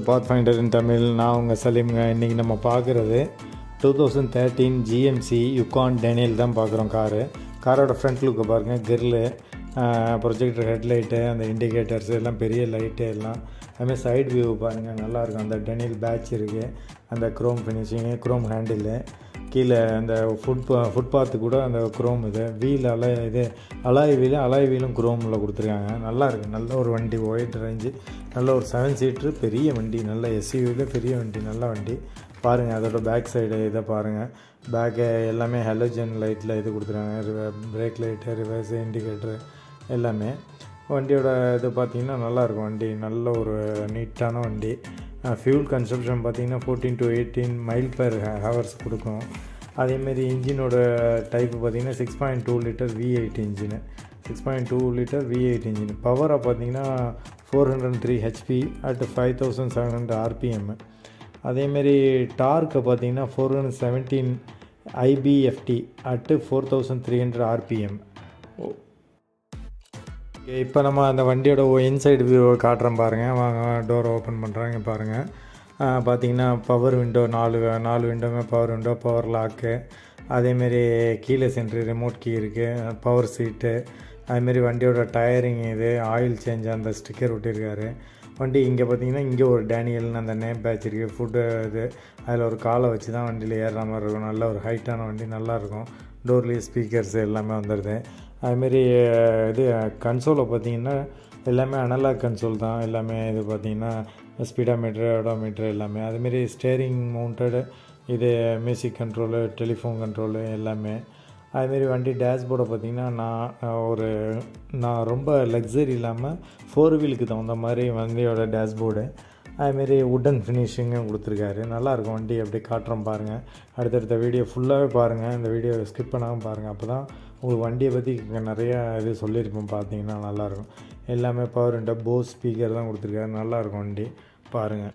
பாத் finder இன் தமிழ் நான் உங்கள் சலீம்ங்க இன்றைக்கி நம்ம பார்க்குறது two thousand thirteen GMC Yukon Denali தான் பார்க்குறோம் காரு காரோட ஃப்ரண்ட் லுக்கை பாருங்கள் கிரில்லு ப்ரொஜெக்டர் ஹெட்லைட்டு அந்த இண்டிகேட்டர்ஸ் எல்லாம் பெரிய லைட்டு எல்லாம் அதுமாதிரி சைடு வியூ பாருங்கள் நல்லாயிருக்கும் அந்த டெனில் பேட்ச் இருக்குது அந்த க்ரோம் ஃபினிஷிங்கு க்ரோம் ஹேண்டிலு கீழே அந்த ஃபுட் ஃபுட்பாத்து கூட அந்த குரோம் இது வீல் அலை இது அலாய் வீல் அலாய் வீலும் குரோமில் கொடுத்துருக்காங்க நல்லா இருக்குது நல்ல ஒரு வண்டி ஒயிட் ரேஞ்சு நல்ல ஒரு செவன் சீட்ரு பெரிய வண்டி நல்ல எஸ்யூவியில் பெரிய வண்டி நல்ல வண்டி பாருங்கள் அதோட பேக் சைடு இதை பாருங்கள் பேக்கு எல்லாமே ஹெலோஜன் லைட்டில் இது கொடுத்துருக்காங்க பிரேக் லைட்டு ரிவர்ஸ் இண்டிகேட்டரு எல்லாமே வண்டியோட இது பார்த்திங்கன்னா நல்லாயிருக்கும் வண்டி நல்ல ஒரு நீட்டான வண்டி ஃபியூல் கன்சப்ஷன் பார்த்திங்கன்னா fourteen to eighteen mile per hours கொடுக்கும் அதேமாரி இன்ஜினோட டைப்பு பார்த்திங்கன்னா six point two litre V eight engine six point two litre V eight engine பவராக பார்த்தீங்கன்னா four hundred three HP at five thousand seven hundred RPM அதேமாரி டார்க்கை பார்த்தீங்கன்னா four hundred seventeen IBFT at four thousand three hundred RPM okay இப்போ நம்ம அந்த வண்டியோட inside view காட்டுறோம் பாருங்கள் வாங்க டோரை ஓப்பன் பண்ணுறாங்க பாருங்கள் பார்த்தீங்கன்னா பவர் விண்டோ நாலு நாலு விண்டோமே பவர் விண்டோ பவர் லாக்கு அதேமாரி கீழே சென்ட்ரு ரிமோட் கீ இருக்குது பவர் சீட்டு அதுமாரி வண்டியோட டயரிங் இது ஆயில் சேஞ்ச் அந்த ஸ்டிக்கர் ஒட்டியிருக்காரு வண்டி இங்கே பார்த்தீங்கன்னா இங்கே ஒரு டேனியல்னு அந்த நேம் பேட்ச் இருக்குது ஃபுட்டு இது அதில் ஒரு காலை வச்சு தான் வண்டியில் ஏறுற மாதிரி இருக்கும் நல்ல ஒரு ஹைட்டான வண்டி நல்லாயிருக்கும் டோர்லேயே ஸ்பீக்கர்ஸ் எல்லாமே வந்துடுது அதுமாரி இது கன்சோலை பார்த்தீங்கன்னா எல்லாமே அனலாக் கன்சோல் தான் எல்லாமே இது பார்த்திங்கன்னா ஸ்பீடாமீட்ரு ஓடோமீட்ரு எல்லாமே அதுமாரி ஸ்டேரிங் மவுண்டடு இது மியூசிக் கண்ட்ரோலு டெலிஃபோன் கண்ட்ரோலு எல்லாமே அதுமாரி வண்டி டேஷ்போர்டை பார்த்திங்கன்னா நான் ஒரு நான் ரொம்ப லக்ஸரி இல்லாமல் ஃபோர் வீலுக்கு தகுந்த மாதிரி வண்டியோட டேஷ்போர்டு அதுமாரி உட்டன் ஃபினிஷிங்கும் கொடுத்துருக்காரு நல்லாயிருக்கும் வண்டி அப்படியே காட்டுறோம் பாருங்கள் அடுத்தடுத்த வீடியோ ஃபுல்லாகவே பாருங்கள் இந்த வீடியோ ஸ்கிப் பண்ணாமல் பாருங்கள் அப்போ தான் உங்களுக்கு வண்டியை பற்றி நிறையா இது சொல்லியிருப்போம் பார்த்தீங்கன்னா நல்லாயிருக்கும் எல்லாமே பவர் விண்டோ போஸ் ஸ்பீக்கர் தான் கொடுத்துருக்காரு நல்லாயிருக்கும் வண்டி பாருங்கள்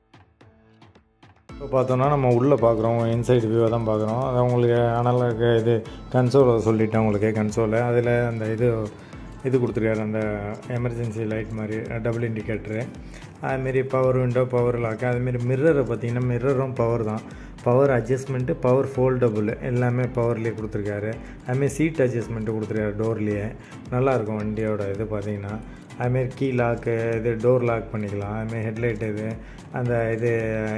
இப்போ பார்த்தோன்னா நம்ம உள்ளே பார்க்குறோம் இன்சைடு வியூவை தான் பார்க்குறோம் அது உங்களுக்கு அனலாக இது கன்சோலை சொல்லிட்டேன் உங்களுக்கு கன்சோலை அதில் அந்த இது இது கொடுத்துருக்காரு அந்த எமர்ஜென்சி லைட் மாதிரி டபுள் இண்டிகேட்டரு அதுமாரி பவர் விண்டோ பவர் லாக்கு அதுமாரி மிர்ரரை பார்த்திங்கன்னா மிர்ரரும் பவர் தான் பவர் அட்ஜஸ்ட்மெண்ட்டு பவர் ஃபோல்டபுள் எல்லாமே பவர்லேயே கொடுத்துருக்காரு அதுமாரி சீட் அட்ஜஸ்ட்மெண்ட்டு கொடுத்துருக்காரு டோர்லேயே நல்லாயிருக்கும் வண்டியோட இது பார்த்திங்கன்னா அதுமாரி கீ லாக்கு இது டோர் லாக் பண்ணிக்கலாம் அதுமாரி ஹெட்லைட் இது அந்த இது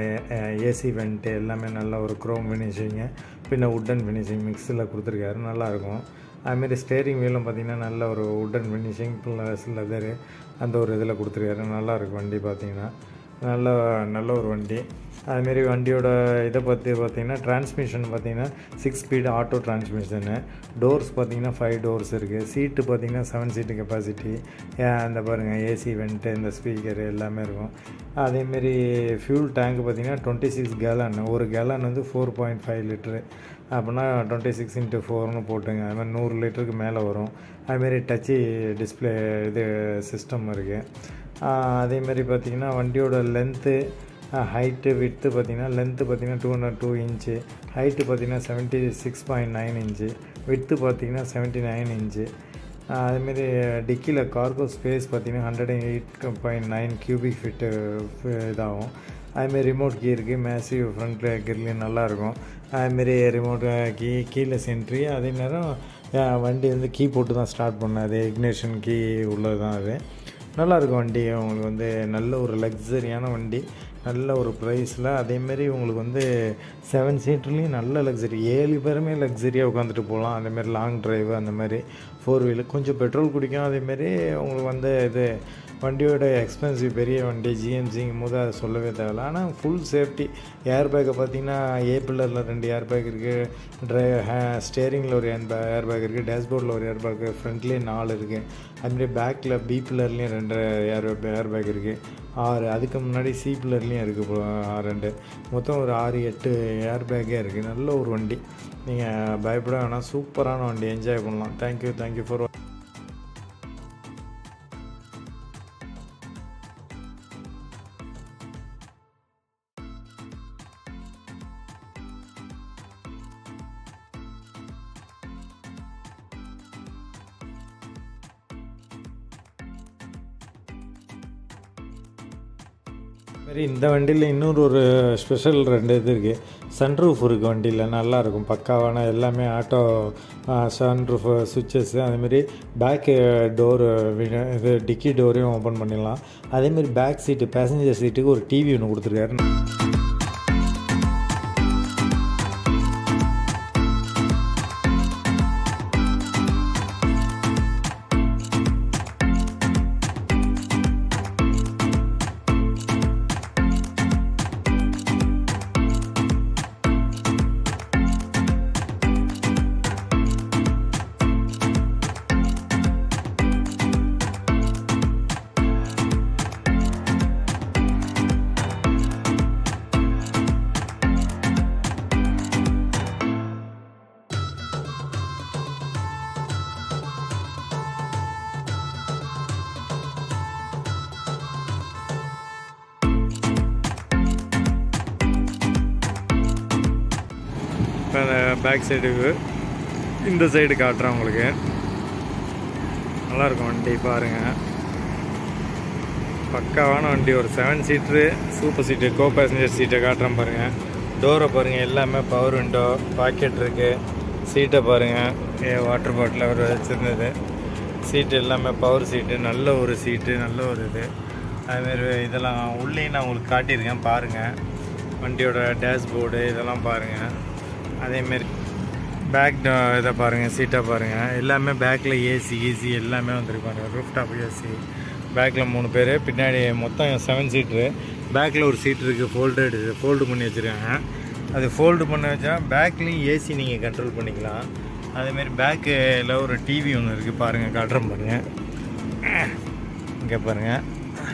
ஏசி வெண்ட்டு எல்லாமே நல்ல ஒரு க்ரோம் ஃபினிஷிங்கு பின்ன உட்டன் ஃபினிஷிங் மிக்ஸில் கொடுத்துருக்காரு நல்லாயிருக்கும் அதுமாரி ஸ்டேரிங் வீலும் பார்த்திங்கன்னா நல்ல ஒரு உட்டன் ஃபினிஷிங் ப்ளஸ் லெதரு அந்த ஒரு இதில் கொடுத்துருக்காரு நல்லாயிருக்கும் வண்டி பார்த்திங்கன்னா நல்ல நல்ல ஒரு வண்டி அதுமாரி வண்டியோட இதை பற்றி பார்த்திங்கன்னா டிரான்ஸ்மிஷன் பார்த்திங்கன்னா six speed auto transmission doors பார்த்திங்கன்னா ஃபைவ் டோர்ஸ் இருக்குது சீட்டு பார்த்திங்கன்னா செவன் சீட்டு கெப்பாசிட்டி அந்த பாருங்கள் ஏசி வெண்ட்டு இந்த ஸ்பீக்கர் எல்லாமே இருக்கும் அதேமாரி ஃபியூல் டேங்க் பார்த்திங்கன்னா டுவெண்ட்டி சிக்ஸ் கேலன் ஒரு கேலன் வந்து ஃபோர் பாயிண்ட் ஃபைவ் லிட்ரு அப்படின்னா டுவெண்ட்டி சிக்ஸ் இன்ட்டு ஃபோர்னு போட்டுங்க அது மாதிரி நூறு லிட்டருக்கு மேலே வரும் அதுமாரி டச்சு டிஸ்பிளே இது சிஸ்டம் இருக்குது அதேமாரி பார்த்திங்கன்னா வண்டியோட லென்த்து ஹைட்டு வித்து பார்த்திங்கன்னா லென்த்து பார்த்திங்கன்னா two hundred two inch height பார்த்திங்கன்னா seventy six point nine inch width பார்த்திங்கன்னா செவன்ட்டி நைன் இன்ச்சு அதுமாரி டிக்கியில் கார்கோ ஸ்பேஸ் பார்த்திங்கன்னா hundred and eight point nine cubic feet இதாகும் அதுமாரி ரிமோட் கீ இருக்குது மேசிவ் ஃப்ரண்ட்டில் கிர்லையும் நல்லாயிருக்கும் அதுமாரி ரிமோட் கீ கீழே சென்ட்ரி அதே நேரம் வண்டி வந்து கீ போட்டு தான் ஸ்டார்ட் பண்ணேன் அது இக்னேஷன் கீ உள்ளது தான் அது நல்லாயிருக்கும் வண்டி உங்களுக்கு வந்து நல்ல ஒரு லக்ஸரியான வண்டி நல்ல ஒரு ப்ரைஸில் அதேமாரி உங்களுக்கு வந்து செவன் சீட்டர்லேயும் நல்ல லக்ஸரி ஏழு பேருமே லக்ஸரியாக உட்காந்துட்டு போகலாம் அதேமாரி லாங் ட்ரைவ் அந்த மாதிரி ஃபோர் வீலர் கொஞ்சம் பெட்ரோல் குடிக்கும் அதேமாரி உங்களுக்கு வந்து இது வண்டியோட எக்ஸ்பென்சிவ் பெரிய வண்டி ஜிஎம்சிங்கும் போது அதை சொல்லவே தேவையில்ல ஆனால் ஃபுல் சேஃப்டி ஏர் பேக்கை பார்த்தீங்கன்னா ஏ பில்லரில் ரெண்டு ஏர் பேக் இருக்குது ட்ரை ஹே ஸ்டேரிங்கில் ஒரு ஏர் பே ஏர் பேக் இருக்குது டேஷ்போர்டில் ஒரு ஏர் பேக் ஃப்ரண்ட்லேயே நாலு இருக்குது அதுமாரி பேக்கில் பி பில்லர்லேயும் ரெண்டு ஏர் ஏர் பேக் இருக்குது ஆறு அதுக்கு முன்னாடி சி பில்லர்லேயும் இருக்குது ரெண்டு மொத்தம் ஒரு ஆறு எட்டு ஏர் பேக்கே இருக்குது நல்ல ஒரு வண்டி நீங்கள் பயப்பட வேணாம் சூப்பரான வண்டி என்ஜாய் பண்ணலாம் தேங்க்யூ தேங்க்யூ ஃபார் மாதிரி இந்த வண்டியில் இன்னொரு ஒரு ஸ்பெஷல் ரெண்டு இது இருக்குது சன்ரூஃப் இருக்குது வண்டியில் நல்லாயிருக்கும் பக்காவான எல்லாமே ஆட்டோ சன்ரூஃப் சுவிச்சஸ் அதேமாரி பேக்கு டோரு இது டிக்கி டோரையும் ஓப்பன் பண்ணிடலாம் அதேமாரி பேக் சீட்டு பேசஞ்சர் சீட்டுக்கு ஒரு டிவி ஒன்று கொடுத்துருக்காரு இப்போ அந்த பேக் சைடுக்கு இந்த சைடு காட்டுறேன் உங்களுக்கு நல்லாயிருக்கும் வண்டி பாருங்கள் பக்காவான வண்டி ஒரு seven seater super seat co passenger சீட்டை காட்டுறேன் பாருங்கள் டோரை பாருங்கள் எல்லாமே பவர் விண்டோ பாக்கெட் இருக்குது சீட்டை பாருங்கள் வாட்டர் பாட்டில் அவர் வச்சுருந்தது சீட்டு எல்லாமே பவர் சீட்டு நல்ல ஒரு சீட்டு நல்ல ஒரு இது அதுமாரி இதெல்லாம் உள்ளேயும் நான் உங்களுக்கு காட்டியிருக்கேன் பாருங்கள் வண்டியோட டேஷ்போர்டு இதெல்லாம் பாருங்கள் அதேமாரி பேக் இதை பாருங்கள் சீட்டை பாருங்கள் எல்லாமே பேக்கில் ஏசி ஏசி எல்லாமே வந்துருக்கு பாருங்கள் ரூஃப் டாப் ஏசி பேக்கில் மூணு பேர் பின்னாடி மொத்தம் செவன் சீட்ரு பேக்கில் ஒரு சீட் இருக்குது ஃபோல்டு ஃபோல்டு பண்ணி வச்சுருக்காங்க அது ஃபோல்டு பண்ண வச்சா பேக்லேயும் ஏசி நீங்கள் கண்ட்ரோல் பண்ணிக்கலாம் அதேமாரி பேக்கில் ஒரு டிவி ஒன்று இருக்குது பாருங்கள் காட்டுறேன் பாருங்கள் இங்கே பாருங்கள்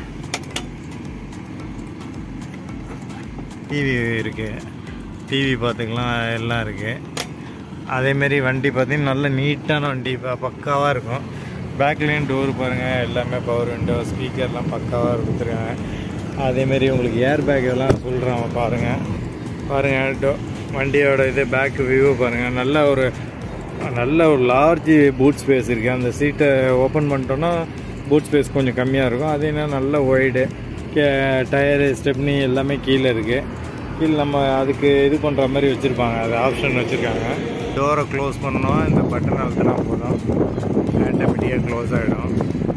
டிவி இருக்குது டிவி பார்த்துக்கலாம் எல்லாம் இருக்குது அதேமாரி வண்டி பார்த்தீங்கன்னா நல்ல நீட்டான வண்டி இப்போ பக்காவாக இருக்கும் பேக்லேயும் டோர் பாருங்கள் எல்லாமே பவர் விண்டோ ஸ்பீக்கர்லாம் பக்காவாக கொடுத்துருக்காங்க அதேமாரி உங்களுக்கு ஏர் பேக் இதெல்லாம் சொல்கிறாங்க பாருங்கள் பாருங்கள் டோ வண்டியோட இது பேக் வியூ பாருங்கள் நல்ல ஒரு நல்ல ஒரு லார்ஜ் பூட் ஸ்பேஸ் இருக்குது அந்த சீட்டை ஓப்பன் பண்ணிட்டோன்னா பூட் ஸ்பேஸ் கொஞ்சம் கம்மியாக இருக்கும் அது என்ன நல்ல ஒய்டு கே டயரு ஸ்டெப்னி எல்லாமே கீழே இருக்குது கீழே நம்ம அதுக்கு இது பண்ணுற மாதிரி வச்சுருப்பாங்க அது ஆப்ஷன் வச்சுருக்காங்க டோரை க்ளோஸ் பண்ணோம் இந்த பட்டன் அழுத்தினா போதும் ஆட்டோமேட்டிக்காக க்ளோஸ் ஆகிடும்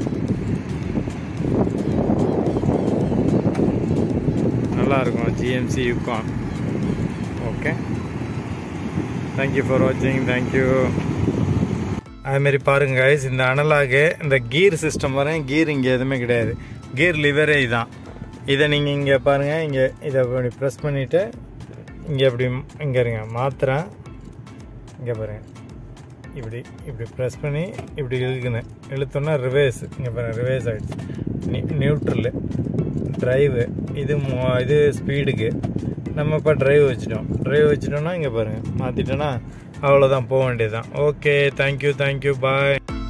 நல்லாயிருக்கும் GMC Yukon okay thank you for வாட்சிங் தேங்க்யூ அதுமாரி பாருங்க guys இந்த அனலாகு இந்த கீர் சிஸ்டம் பாருங்க கீர் இங்கே எதுவுமே கிடையாது கீர் லிவரே இதுதான் இதை நீங்கள் இங்கே பாருங்கள் இங்கே இதை இப்படி ப்ரெஸ் பண்ணிவிட்டு இங்கே இப்படி இங்கே இருங்க மாத்திரேன் இங்கே பாருங்க இப்படி இப்படி ப்ரெஸ் பண்ணி இப்படி இழுக்கணும் இழுத்தோன்னா ரிவேர்ஸ் இங்கே பாருங்க ரிவேர்ஸ் ஆகிடுச்சு நியூட்ரலு ட்ரைவு இது மோ- இது ஸ்பீடுக்கு நம்ம இப்போ டிரைவ் வச்சுட்டோம் டிரைவ் வச்சுட்டோம்னா இங்கே பாருங்கள் மாற்றிட்டோன்னா அவ்வளோதான் போக வேண்டியதுதான் ஓகே தேங்க்யூ தேங்க்யூ பாய்